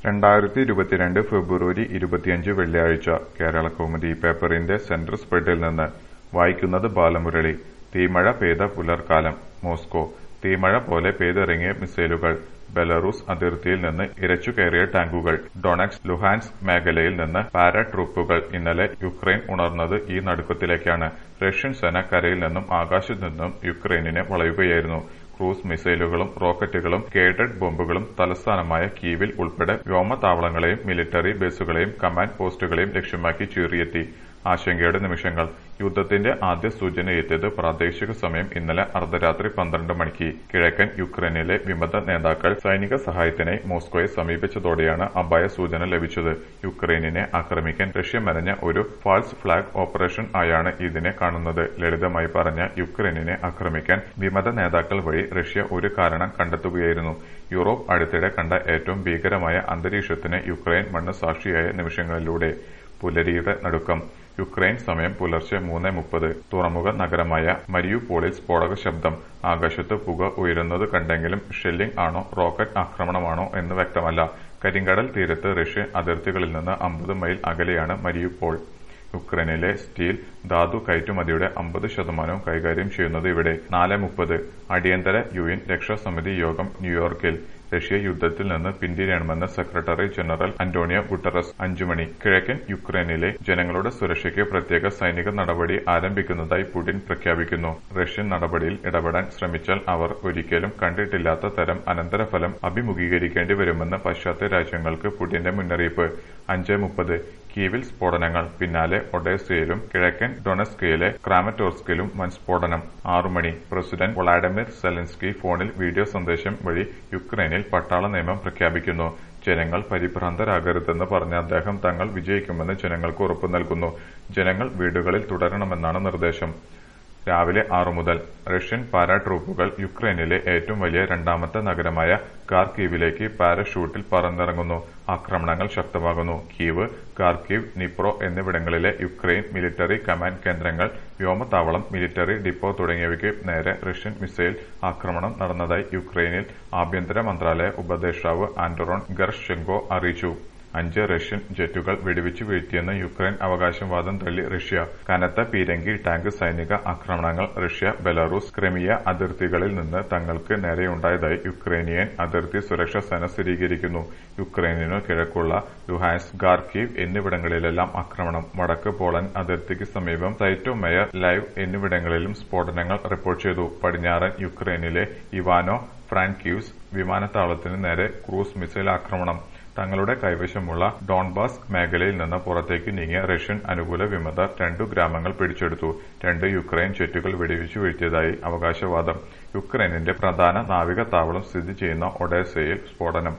രണ്ടായിരത്തി ഇരുപത്തിരണ്ട് ഫെബ്രുവരി ഇരുപത്തിയഞ്ച് വെള്ളിയാഴ്ച കേരളകൗമുദി പേപ്പറിന്റെ സെന്റർ സ്പ്രെഡിൽ നിന്ന് വായിക്കുന്നത് ബാലമുരളി തീമഴ പെയ്ത പുലർക്കാലം മോസ്കോ തീമഴ പോലെ പെയ്തിറങ്ങിയ മിസൈലുകൾ ബെലറൂസ് അതിർത്തിയിൽ നിന്ന് ഇരച്ചുകയറിയ ടാങ്കുകൾ ഡൊണക്സ് ലുഹാൻസ്ക് മേഖലയിൽ നിന്ന് പാരാട്രൂപ്പുകൾ ഇന്നലെ യുക്രൈൻ ഉണർന്നത് ഈ നടുക്കത്തിലേക്കാണ് റഷ്യൻ സേന കരയിൽ നിന്നും ആകാശത്തു നിന്നും യുക്രൈനിനെ വളയുകയായിരുന്നു ക്രൂസ് മിസൈലുകളും റോക്കറ്റുകളും ഗൈഡഡ് ബോംബുകളും തലസ്ഥാനമായ കീവിൽ ഉൾപ്പെടെ വ്യോമതാവളങ്ങളെയും മിലിറ്ററി ബേസുകളെയും കമാൻഡ് പോസ്റ്റുകളെയും ലക്ഷ്യമാക്കി ചീറിയെത്തി ആശങ്കയുടെ നിമിഷങ്ങൾ യുദ്ധത്തിന്റെ ആദ്യ സൂചനയെത്തിയത് പ്രാദേശിക സമയം ഇന്നലെ അർദ്ധരാത്രി പന്ത്രണ്ട് മണിക്ക് കിഴക്കൻ യുക്രൈനിലെ വിമത നേതാക്കൾ സൈനിക സഹായത്തിനായി മോസ്കോയെ സമീപിച്ചതോടെയാണ് അപായ സൂചന ലഭിച്ചത് യുക്രൈനിനെ ആക്രമിക്കാൻ റഷ്യ മെനഞ്ഞ ഒരു ഫാൾസ് ഫ്ളാഗ് ഓപ്പറേഷൻ ആയാണ് ഇതിനെ കാണുന്നത് ലളിതമായി പറഞ്ഞ യുക്രൈനിനെ ആക്രമിക്കാൻ വിമത നേതാക്കൾ വഴി റഷ്യ ഒരു കാരണം കണ്ടെത്തുകയായിരുന്നു യൂറോപ്പ് അടുത്തിടെ കണ്ട ഏറ്റവും ഭീകരമായ അന്തരീക്ഷത്തിന് യുക്രൈൻ മണ്ണ് സാക്ഷിയായ നിമിഷങ്ങളിലൂടെ പുലരിയുടെ നടുക്കം യുക്രൈൻ സമയം പുലർച്ചെ മൂന്ന് മുപ്പത് തുറമുഖ നഗരമായ മരിയുപോളിൽ സ്ഫോടക ശബ്ദം ആകാശത്ത് പുക ഉയരുന്നത് കണ്ടെങ്കിലും ഷെല്ലിംഗ് ആണോ റോക്കറ്റ് ആക്രമണമാണോ എന്ന് വ്യക്തമല്ല കരിങ്കടൽ തീരത്ത് റഷ്യൻ അതിർത്തികളിൽ നിന്ന് അമ്പത് മൈൽ അകലെയാണ് മരിയുപോൾ യുക്രൈനിലെ സ്റ്റീൽ ധാതു കയറ്റുമതിയുടെ അമ്പത് ശതമാനവും കൈകാര്യം ചെയ്യുന്നത് ഇവിടെ നാല് മുപ്പത് അടിയന്തര യു എൻ രക്ഷാസമിതി യോഗം ന്യൂയോർക്കിൽ റഷ്യ യുദ്ധത്തിൽ നിന്ന് പിന്തിരിയണമെന്ന് സെക്രട്ടറി ജനറൽ അന്റോണിയോ ഗുട്ടറസ് അഞ്ചുമണി കിഴക്കൻ യുക്രൈനിലെ ജനങ്ങളുടെ സുരക്ഷയ്ക്ക് പ്രത്യേക സൈനിക നടപടി ആരംഭിക്കുന്നതായി പുടിൻ പ്രഖ്യാപിക്കുന്നു റഷ്യൻ നടപടിയിൽ ഇടപെടാൻ ശ്രമിച്ചാൽ അവർ ഒരിക്കലും കണ്ടിട്ടില്ലാത്ത തരം അനന്തരഫലം അഭിമുഖീകരിക്കേണ്ടി വരുമെന്ന് പാശ്ചാത്യ രാജ്യങ്ങൾക്ക് പുടിന്റെ മുന്നറിയിപ്പ് അഞ്ച് മുപ്പത് കീവിൽ സ്ഫോടനങ്ങൾ പിന്നാലെ ഒഡേസയിലും കിഴക്കൻ ഡൊണസ്കയിലെ ക്രാമറ്റോർസ്കിലും വൻ സ്ഫോടനം ആറുമണി പ്രസിഡന്റ് വ്ളാഡിമിർ സെലൻസ്കി ഫോണിൽ വീഡിയോ സന്ദേശം വഴി യുക്രൈനിൽ പട്ടാള നിയമം പ്രഖ്യാപിക്കുന്നു ജനങ്ങൾ പരിഭ്രാന്തരാകരുതെന്ന് പറഞ്ഞ അദ്ദേഹം തങ്ങൾ വിജയിക്കുമെന്ന് ജനങ്ങൾക്ക് ഉറപ്പു നൽകുന്നു ജനങ്ങൾ വീടുകളിൽ തുടരണമെന്നാണ് നിർദ്ദേശം രാവിലെ ആറു മുതൽ റഷ്യൻ പാരാട്രൂപ്പുകൾ യുക്രൈനിലെ ഏറ്റവും വലിയ രണ്ടാമത്തെ നഗരമായ കാർക്കീവിലേക്ക് പാരഷൂട്ടിൽ പറന്നിറങ്ങുന്നു ആക്രമണങ്ങൾ ശക്തമാകുന്നു കീവ് കാർക്കീവ് നിപ്രോ എന്നിവിടങ്ങളിലെ യുക്രൈൻ മിലിറ്ററി കമാൻഡ് കേന്ദ്രങ്ങൾ വ്യോമതാവളം മിലിറ്ററി ഡിപ്പോ തുടങ്ങിയവയ്ക്ക് നേരെ റഷ്യൻ മിസൈൽ ആക്രമണം നടന്നതായി യുക്രൈനിൽ ആഭ്യന്തര മന്ത്രാലയ ഉപദേഷ്ടാവ് ആന്ററോൺ ഗർഷെങ്കോ അറിയിച്ചു അഞ്ച് റഷ്യൻ ജെറ്റുകൾ വെടിവെച്ചു വീഴ്ത്തിയെന്ന് യുക്രൈൻ അവകാശവാദം തള്ളി റഷ്യ കനത്ത പീരങ്കി ടാങ്ക് സൈനിക ആക്രമണങ്ങൾ റഷ്യ ബെലാറൂസ് ക്രിമിയ അതിർത്തികളിൽ നിന്ന് തങ്ങൾക്ക് നേരെയുണ്ടായതായി യുക്രൈനിയൻ അതിർത്തി സുരക്ഷാ സേന സ്ഥിരീകരിക്കുന്നു യുക്രൈനിനു കിഴക്കുള്ള ലുഹാൻസ് ഗാർക്കീവ് എന്നിവിടങ്ങളിലെല്ലാം ആക്രമണം വടക്ക് പോളണ്ട് അതിർത്തിക്ക് സമീപം സൈറ്റോ മേയർ ലൈവ് എന്നിവിടങ്ങളിലും സ്ഫോടനങ്ങൾ റിപ്പോർട്ട് ചെയ്തു പടിഞ്ഞാറൻ യുക്രൈനിലെ ഇവാനോ ഫ്രാൻക്യൂസ് വിമാനത്താവളത്തിന് നേരെ ക്രൂസ് മിസൈൽ ആക്രമണം തങ്ങളുടെ കൈവശമുള്ള ഡോൺബാസ് മേഖലയിൽ നിന്ന് പുറത്തേക്ക് നീങ്ങിയ റഷ്യൻ അനുകൂല വിമതർ രണ്ടു ഗ്രാമങ്ങൾ പിടിച്ചെടുത്തു രണ്ട് യുക്രൈൻ ജെറ്റുകൾ വെടിവെച്ചു വീഴ്ത്തിയതായി അവകാശവാദം യുക്രൈനിന്റെ പ്രധാന നാവിക താവളം സ്ഥിതി ചെയ്യുന്ന ഒഡേസയിൽ സ്ഫോടനം